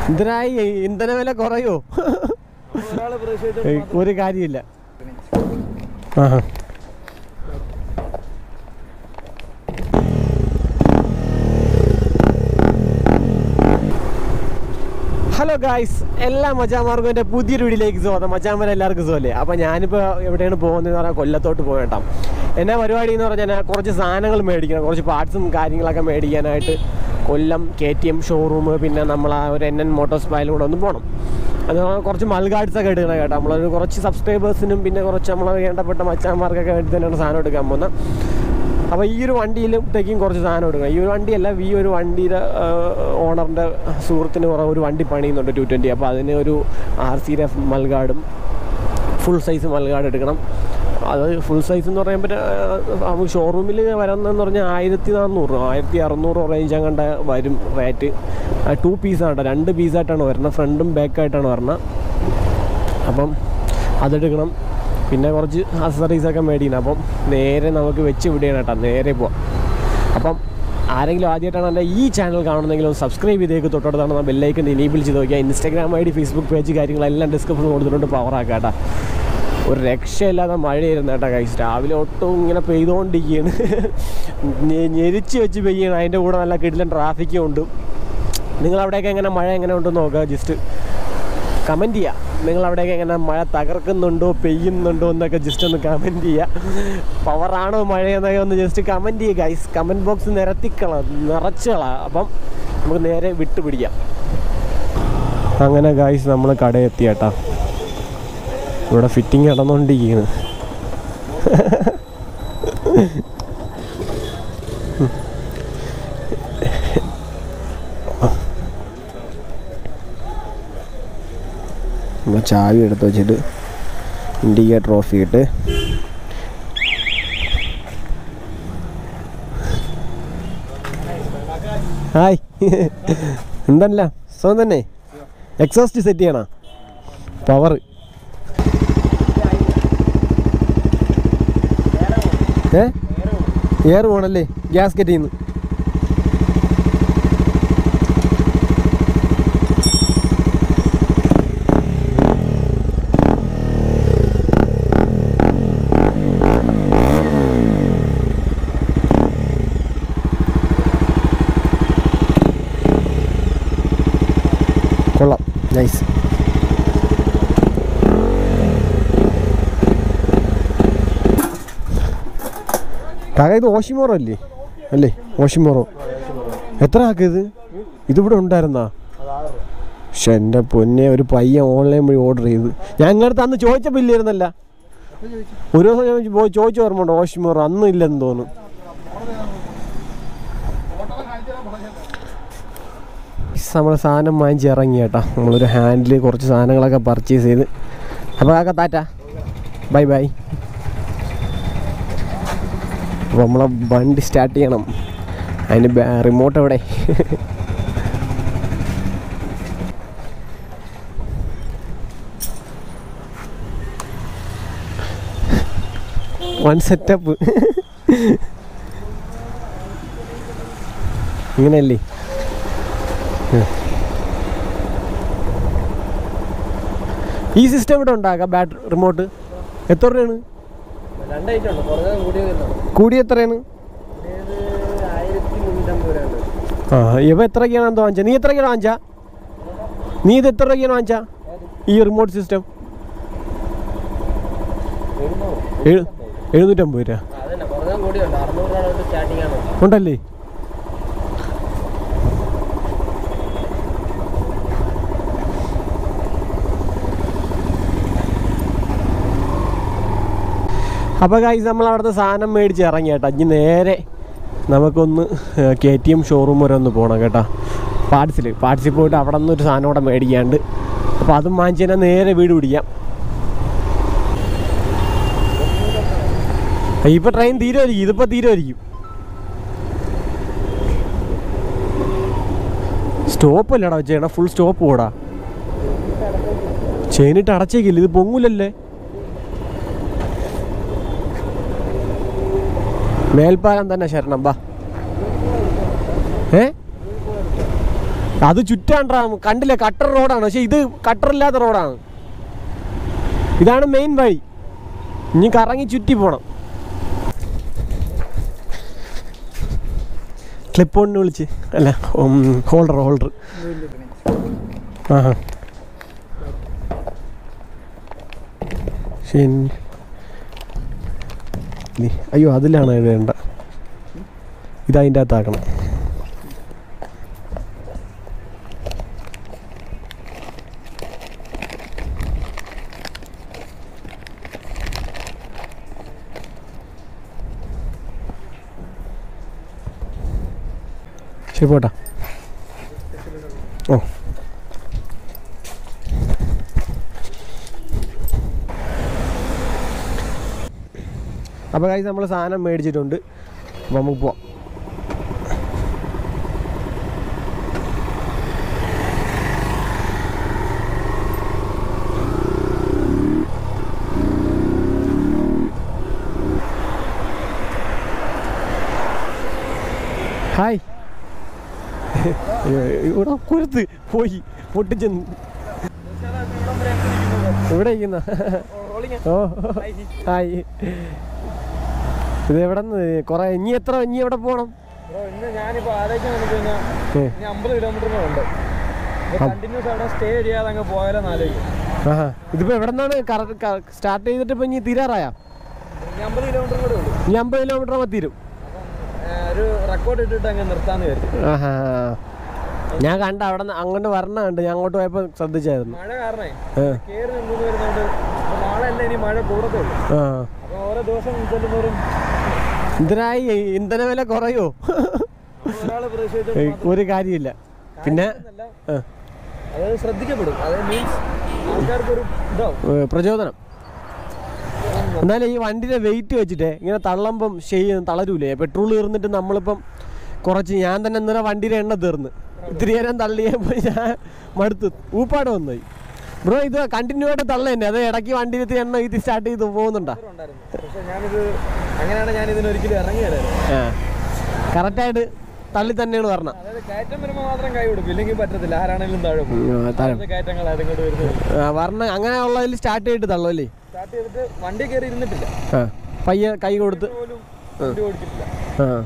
എന്തിനായി ഇന്ധന വില കുറയോ ഒരാള് പ്രതീക്ഷിച്ചിട്ട് ഏയ്, ഒരു കാര്യമില്ല ആഹാ ഹലോ ഗായ്സ് എല്ലാ മച്ചാമാർക്കും എൻ്റെ പുതിയൊരു വീഡിയോയിലേക്ക് സ്വാഗതം മച്ചാമാർ എല്ലാവർക്കും സുഖമല്ലേ അപ്പോൾ ഞാനിപ്പോൾ എവിടെയാണ് പോകുന്നതെന്ന് പറഞ്ഞാൽ കൊല്ലത്തോട്ട് പോകട്ടോ എന്നാ പരിപാടി എന്ന് പറഞ്ഞാൽ കുറച്ച് സാധനങ്ങൾ മേടിക്കണം കുറച്ച് പാർട്സും കാര്യങ്ങളൊക്കെ മേടിക്കാനായിട്ട് Kollam K T M showroom പിന്നെ നമ്മൾ ആ ഒരു എൻ എൻ മോട്ടോർ സ്പൈലും കൂടെ ഒന്ന് പോകണം അത് കുറച്ച് മൽഗാർഡ്സ് ഒക്കെ എടുക്കണം കേട്ടോ നമ്മളൊരു കുറച്ച് സബ്സ്ക്രൈബേഴ്സിനും പിന്നെ കുറച്ച് നമ്മളെ വേണ്ടപ്പെട്ട മച്ചാന്മാർക്കൊക്കെ വേണ്ടി തന്നെയാണ് സാധനം എടുക്കാൻ പോകുന്നത് അപ്പോൾ ഈ ഒരു വണ്ടിയിലത്തേക്കും കുറച്ച് സാധനം എടുക്കണം ഈ ഒരു വണ്ടിയല്ല ഈ ഒരു വണ്ടിയുടെ ഓണറിൻ്റെ സുഹൃത്തിന് കുറേ ഒരു വണ്ടി പണിയുന്നുണ്ട് ടു ട്വൻറ്റി അപ്പോൾ അതിന് ഒരു ആർ സി എഫ് മൽഗാർഡും ഫുൾ സൈസ് മൽഗാർഡ് എടുക്കണം അത് ഫുൾ സൈസ് എന്ന് പറയുമ്പോൾ നമുക്ക് ഷോറൂമിൽ വരുന്നതെന്ന് പറഞ്ഞാൽ ആയിരത്തി നാനൂറ് ആയിരത്തി അറുന്നൂറ് റേഞ്ച് അങ്ങോട്ട് വരും റേറ്റ് ടു പീസാണ് കേട്ടോ രണ്ട് പീസായിട്ടാണ് വരുന്നത് ഫ്രണ്ടും ബാക്കായിട്ടാണ് വരുന്നത് അപ്പം അതെടുക്കണം പിന്നെ കുറച്ച് accessories ഒക്കെ മേടിക്കണം അപ്പം നേരെ നമുക്ക് വെച്ച് വിടുകയാണ് കേട്ടോ നേരെ പോവാം അപ്പം ആരെങ്കിലും ആദ്യമായിട്ടാണ് എൻ്റെ ഈ ചാനൽ കാണുന്നെങ്കിൽ ഒന്ന് സബ്സ്ക്രൈബ് ചെയ്തേക്ക് തൊട്ടടുത്താണ് ബെല്ലൈക്കൻ ഇനേബിൾ ചെയ്ത് നോക്കിയാൽ Instagram I D Facebook page കാര്യങ്ങളെല്ലാം ഡിസ്ക്രിപ്ഷൻ കൊടുത്തിട്ടുണ്ട് പവറാക്കാം കേട്ടോ ഒരു രക്ഷയില്ലാതെ മഴയായിരുന്നു കേട്ടോ കൈസ് രാവിലെ ഒട്ടും ഇങ്ങനെ പെയ്തുകൊണ്ടിരിക്കുകയാണ് ഞെ- ഞെരിച്ച് വെച്ച് പെയ്യണം അതിൻ്റെ കൂടെ നല്ല കിടിലൻ ട്രാഫിക്കും ഉണ്ട് നിങ്ങൾ അവിടെയൊക്കെ എങ്ങനെ മഴ എങ്ങനെ ഉണ്ടെന്ന് നോക്കുക ജസ്റ്റ് കമൻറ്റ് ചെയ്യുക നിങ്ങൾ അവിടെയൊക്കെ എങ്ങനെ മഴ തകർക്കുന്നുണ്ടോ പെയ്യുന്നുണ്ടോ എന്നൊക്കെ ജസ്റ്റ് ഒന്ന് കമൻറ്റ് ചെയ്യുക പവറാണോ മഴയെന്നൊക്കെ ഒന്ന് ജസ്റ്റ് കമൻറ്റ് ചെയ്യുക ഗൈസ് കമൻറ്റ് ബോക്സ് നിരത്തിക്കള നിറച്ചുകള അപ്പം നമുക്ക് നേരെ വിട്ട് പിടിക്കാം അങ്ങനെ ഗൈസ് നമ്മൾ കടയിൽ എത്തി കേട്ടാ ഇവിടെ ഫിറ്റിംഗ് നടന്നുകൊണ്ടിരിക്കുകയാണ് നമ്മൾ ചാവി എടുത്ത് വെച്ചിട്ട് ഇൻഡിക്കേറ്റർ ഓഫ് ചെയ്തിട്ട് ഹായ് എന്തല്ല സുഖം തന്നെ എക്സോസ്റ്റ് സെറ്റ് ചെയ്യണ പവർ ഏ എയർ പോണല്ലേ ഗ്യാസ് കെറ്റ് ചെയ്യുന്നു കൊള്ളാം നൈസ് കാക്ക ഇത് ഓഷിമോറോ അല്ലേ അല്ലേ ഓഷിമോറോ എത്ര ആക്ക ഇത് ഇതിവിടെ ഉണ്ടായിരുന്നാ പക്ഷെ എൻ്റെ പൊന്നെ ഒരു പയ്യൻ ഓൺലൈൻ വഴി ഓർഡർ ചെയ്ത് ഞാൻ ഇങ്ങടുത്ത് അന്ന് ചോദിച്ചപ്പോൾ ഇല്ലായിരുന്നല്ല ഒരു ദിവസം ഞാൻ പോയി ചോദിച്ചു ഓർമ്മയുണ്ട് ഓഷിമോറോ അന്നും ഇല്ലെന്ന് തോന്നുന്നു നമ്മൾ സാധനം വാങ്ങിച്ച് ഇറങ്ങി കേട്ടോ നമ്മളൊരു ഹാൻഡിൽ കുറച്ച് സാധനങ്ങളൊക്കെ പർച്ചേസ് ചെയ്ത് അപ്പോൾ കാക്ക താറ്റ ബൈ ബൈ അപ്പോൾ നമ്മളെ വണ്ടി സ്റ്റാർട്ട് ചെയ്യണം അതിന് റിമോട്ട് എവിടെ വൺ സെറ്റപ്പ് ഇങ്ങനെയല്ലേ ഈ സിസ്റ്റം ഇവിടെ ഉണ്ടാക്കാം ബാറ്ററി റിമോട്ട് എത്ര രൂപയാണ് രണ്ടായിട്ടുണ്ട് കുറഞ്ഞ കൂടി വരുന്നുണ്ട് കൂടി എത്രയാണ് ആയിരത്തി മുന്നൂറ്റമ്പത് രൂപ ആ ഇവ എത്രയ്ക്കാണ് എന്തോ വാങ്ങിച്ചാ നീ എത്രയ്ക്കാണ് വാങ്ങിച്ചാ നീ ഇത് എത്ര രൂപയ്ക്കാണ് വാങ്ങിച്ചാ ഈ റിമോട്ട് സിസ്റ്റം എഴു എഴുന്നൂറ്റമ്പത് രൂപ അതന്നെ കുറഞ്ഞ കൂടിയുണ്ട് അറുന്നൂറ് രൂപ തൊട്ട് സ്റ്റാർട്ടിംഗ് ആണ് ഉണ്ടല്ലേ അപ്പോൾ ഗൈസ് നമ്മൾ അവിടുത്തെ സാധനം മേടിച്ച് ഇറങ്ങി കേട്ടോ ഇനി നേരെ നമുക്കൊന്ന് കെ ടി എം ഷോറൂം വരെ ഒന്ന് പോകണം കേട്ടോ പാർട്സിൽ പാർട്സിൽ പോയിട്ട് അവിടെ നിന്ന് ഒരു സാധനം കൂടെ മേടിക്കാണ്ട് അപ്പോൾ അതും വാങ്ങിച്ച് കഴിഞ്ഞാൽ നേരെ വീട് പിടിക്കാം ഇപ്പോൾ ട്രെയിൻ തീരുമായിരിക്കും ഇതിപ്പോൾ തീരുമായിരിക്കും സ്റ്റോപ്പ് അല്ലടാ വെച്ചേടാ ഫുൾ സ്റ്റോപ്പ് കൂടാ ചെയിനിട്ട് അടച്ചേക്കില്ല ഇത് പൊങ്ങൂലല്ലേ മേൽപ്പാലം തന്നെ ശരണം ബാ ഏ അത് ചുറ്റാണ്ടാ കണ്ടില്ല കട്ടർ റോഡാണ് പക്ഷെ ഇത് കട്ടറില്ലാത്ത റോഡാണ് ഇതാണ് മെയിൻ വഴി ഇനി കറങ്ങി ചുറ്റി പോണം ക്ലിപ്പ് കൊണ്ട് വിളിച്ച് അല്ല ഹോൾഡർ ഹോൾഡർ ആ ശരി നീ- അയ്യോ അതിലാണ് വേണ്ട ഇത് അതിൻ്റെ അകത്താക്കണം ശരി പോട്ടാ ഓ അപ്പോൾ കൈസ് നമ്മൾ സാധനം മേടിച്ചിട്ടുണ്ട് അപ്പോൾ നമുക്ക് പോവാം ഹായ് ഇവിടെ കുരുത്ത് പോയി പൊട്ടിച്ചെന്ന് ഇവിടെ ഇരിക്കുന്ന ഓ ഹായ് ഇത് എവിടെ നിന്ന് കുറെ ഇനി എത്ര ഇനി എവിടെ പോകണം ബ്രോ ഇന്ന് ഞാനിപ്പോ ആലോചിക്കാൻ വന്നിട്ട് കഴിഞ്ഞാൽ ഏ, ഇനി അമ്പത് കിലോമീറ്റർ ഉണ്ട് കണ്ടിന്യൂസ് അവിടെ സ്റ്റേ ചെയ്യാതെ അങ്ങ് പോയാലോ ആലോചിക്കും ആഹാ ഇതിപ്പോ എവിടെ നിന്നാണ് സ്റ്റാർട്ട് ചെയ്തിട്ട് ഇപ്പൊ ഇനി തീരാറായ ഇനി അമ്പത് കിലോമീറ്റർ കൂടെ ഉള്ളൂ ഇനി അമ്പത് കിലോമീറ്റർ ആകുമ്പോൾ തീരും ഏ, ഒരു റെക്കോർഡ് ഇട്ടിട്ട് അങ്ങ് നിർത്താന്ന് വിചാരിച്ചു ആഹാ ഞാൻ കണ്ട അവിടെ നിന്ന് അങ്ങോട്ട് വരണ കണ്ട് ഞാൻ അങ്ങോട്ട് പോയപ്പോൾ ശ്രദ്ധിച്ചായിരുന്നു മഴ കാരണേ ഏ, കയറി നിന്നു വരുന്നോണ്ട് ഇപ്പൊ നാളെ അല്ല ഇനി മഴ കൂടത്തുള്ളൂ ആ അപ്പൊ ഓരോ ദിവസം ചെല്ലുന്നവരും ഇതിനായി ഇന്ധന വില കുറയോ ഒരാള് പ്രതീക്ഷിച്ചിട്ട് ഏയ്, ഒരു കാര്യമില്ല പിന്നെ എന്നല്ല, ആ, അത് ശ്രദ്ധിക്കപ്പെടും അത് മീൻസ് ആൾക്കാർക്ക് ഒരു ഇതാവും ഏ, പ്രചോദനം എന്നാലും ഈ വണ്ടിയുടെ വെയിറ്റ് വെച്ചിട്ട് ഇങ്ങനെ തള്ളുമ്പം ചെയ്യ തളരൂലേ പെട്രോൾ തീർന്നിട്ട് നമ്മളിപ്പം കുറച്ച് ഞാൻ തന്നെ ഇന്നലെ വണ്ടിയുടെ എണ്ണ തീർന്ന് ഇത്തിരി നേരം തള്ളിയപ്പോൾ ഞാൻ മടുത്ത് ഊപ്പാട് വന്നുപോയി ബ്രോ ഇത് കണ്ടിന്യൂ ആയിട്ട് തള്ള തന്നെ അത് ഇടയ്ക്ക് വണ്ടിയിലത്തെ എണ്ണ ഇത് സ്റ്റാർട്ട് ചെയ്ത് പോകുന്നുണ്ടാ ഉണ്ടായിരുന്നു പക്ഷെ ഞാനിത് അങ്ങനെയാണ് ഞാൻ ഇതിനൊരിക്കലും ഇറങ്ങി വരാറ് ആ കറക്റ്റായിട്ട് തള്ളി തന്നെയാണ് പറഞ്ഞത് അതായത് കയറ്റം വരുമ്പോൾ മാത്രം കൈ കൊടുക്കും ഇല്ലെങ്കിൽ പറ്റത്തില്ല ആരാണെങ്കിലും താഴെ പോകും താഴെ കയറ്റങ്ങൾ അതിങ്ങോട്ട് വരുന്നത് പറഞ്ഞ അങ്ങനെ ഉള്ളതിൽ സ്റ്റാർട്ട് ചെയ്തിട്ട് തള്ളുമല്ലേ സ്റ്റാർട്ട് ചെയ്തിട്ട് വണ്ടി കയറി ഇരുന്നിട്ടില്ല ആ പയ്യെ കൈ കൊടുത്ത് പോലും വണ്ടി ഓടിച്ചിട്ടില്ല ആ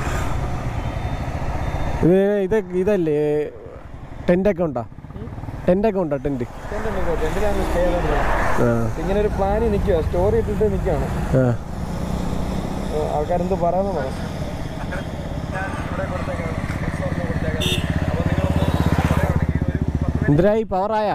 ഇത് ഇത് ഇതല്ലേ ടെൻ്റൊക്കെ ഉണ്ടോ ടെൻ്റൊക്കെ ഉണ്ടോ ടെൻറ്റ് എന്തിനാണ് സ്റ്റേ ചെയ്തത് ആ ഇങ്ങനെ ഒരു പ്ലാനിൽ നിൽക്കുക സ്റ്റോറി ഇട്ടിട്ട് നിൽക്കുകയാണ് ആ ആൾക്കാരെന്ത് പറയുന്നു പറ എന്തിനായി പവറായ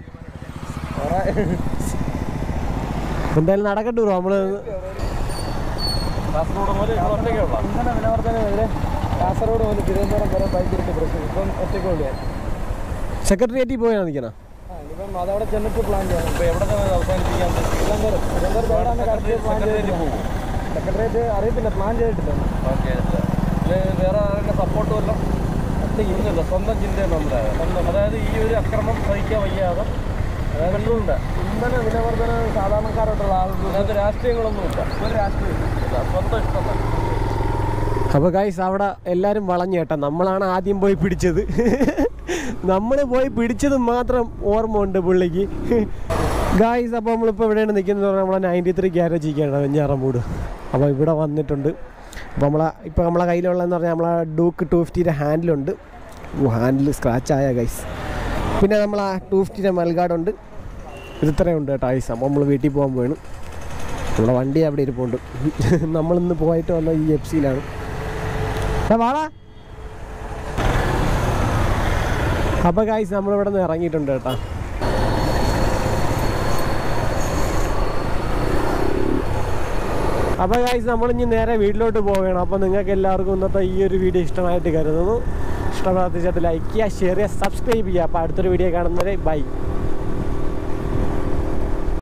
എന്തായാലും നടക്കട്ടെ ബ്രോ നമ്മള് കാസർഗോഡ് മുതൽ ഇന്ധന വിലവർദ്ധനമെതിരെ കാസർഗോഡ് മുതൽ തിരുവനന്തപുരം വരെ ബൈക്ക് എടുത്ത് പ്രശ്നം ഇപ്പം ഒറ്റയ്ക്ക് വേണ്ടിയാണ് സെക്രട്ടേറിയറ്റിൽ പോയാ നിൽക്കണ ആ, ഇനിയിപ്പം അതവിടെ ചെന്നിട്ട് പ്ലാൻ ചെയ്യണം ഇപ്പം എവിടെ തന്നെ അവസാനിപ്പിക്കാൻ തിരുവനന്തപുരം തിരുവനന്തപുരം എവിടെയാണ് കറക്റ്റ് പ്ലാൻ ചെയ്തിട്ട് സെക്രട്ടേറിയറ്റ് അറിയത്തില്ല പ്ലാൻ ചെയ്തിട്ടില്ല ഓക്കെ വേറെ ആരുടെ സപ്പോർട്ട് വല്ലതും ഇല്ലല്ലോ സ്വന്തം ചിന്തയാണ് നമ്മുടെ സ്വന്തം അതായത് ഈ ഒരു അക്രമം സഹിക്കാൻ വയ്യാതെ പെട്രോളിൻ്റെ ഇന്ധന വിലവർദ്ധന സാധാരണക്കാരായിട്ടുള്ള ആളുകൾ അതിനകത്ത് രാഷ്ട്രീയങ്ങളൊന്നുമില്ല ഒരു രാഷ്ട്രീയം ഇല്ല, സ്വന്തം ഇഷ്ടം അപ്പോൾ ഗൈസ് അവിടെ എല്ലാവരും വളഞ്ഞു കേട്ടോ നമ്മളാണ് ആദ്യം പോയി പിടിച്ചത് നമ്മൾ പോയി പിടിച്ചത് മാത്രം ഓർമ്മ ഉണ്ട് പുള്ളിക്ക് ഗായ്സ് അപ്പോൾ നമ്മളിപ്പോൾ എവിടെയാണ് നിൽക്കുന്നത് പറഞ്ഞാൽ നമ്മളെ നയൻറ്റി ത്രീ ഗ്യാരേജിക്കാണ് വെഞ്ഞാറമൂട് അപ്പോൾ ഇവിടെ വന്നിട്ടുണ്ട് അപ്പോൾ നമ്മളെ ഇപ്പോൾ നമ്മളെ കയ്യിലുള്ളതെന്ന് പറഞ്ഞാൽ നമ്മളെ ഡൂക്ക് ടു ഫിഫ്റ്റിയുടെ ഹാൻഡിലുണ്ട് ഓ ഹാൻഡിൽ സ്ക്രാച്ച് ആയ ഗൈസ് പിന്നെ നമ്മൾ ആ ടു ഫിഫ്റ്റിയുടെ മൽഗാഡുണ്ട് ഇത് ഇത്രയും ഉണ്ട് കേട്ടോ ഗൈസ് അപ്പോൾ നമ്മൾ വീട്ടിൽ പോകാൻ പോയാണ് നമ്മുടെ വണ്ടി അവിടെ ഇരിപ്പുണ്ട് നമ്മളിന്ന് പോയിട്ട് വന്ന ഈ എഫ് സിയിലാണ് വാടാ അപ്പൊ ഗായ്സ് നമ്മളിവിടെ നിന്ന് ഇറങ്ങിയിട്ടുണ്ട് കേട്ടാ അപ്പോൾ ഗായ്സ് നമ്മളിനി നേരെ വീട്ടിലോട്ട് പോവുകയാണ് അപ്പോൾ നിങ്ങൾക്ക് എല്ലാവർക്കും ഇന്നത്തെ ഈ ഒരു വീഡിയോ ഇഷ്ടമായിട്ട് കരുതുന്നു ഇഷ്ടപ്പെടാത്ത ലൈക്ക് ചെയ്യുക ഷെയർ ചെയ്യുക സബ്സ്ക്രൈബ് ചെയ്യുക അപ്പോൾ അടുത്തൊരു വീഡിയോ കാണുന്നവരെ ബൈ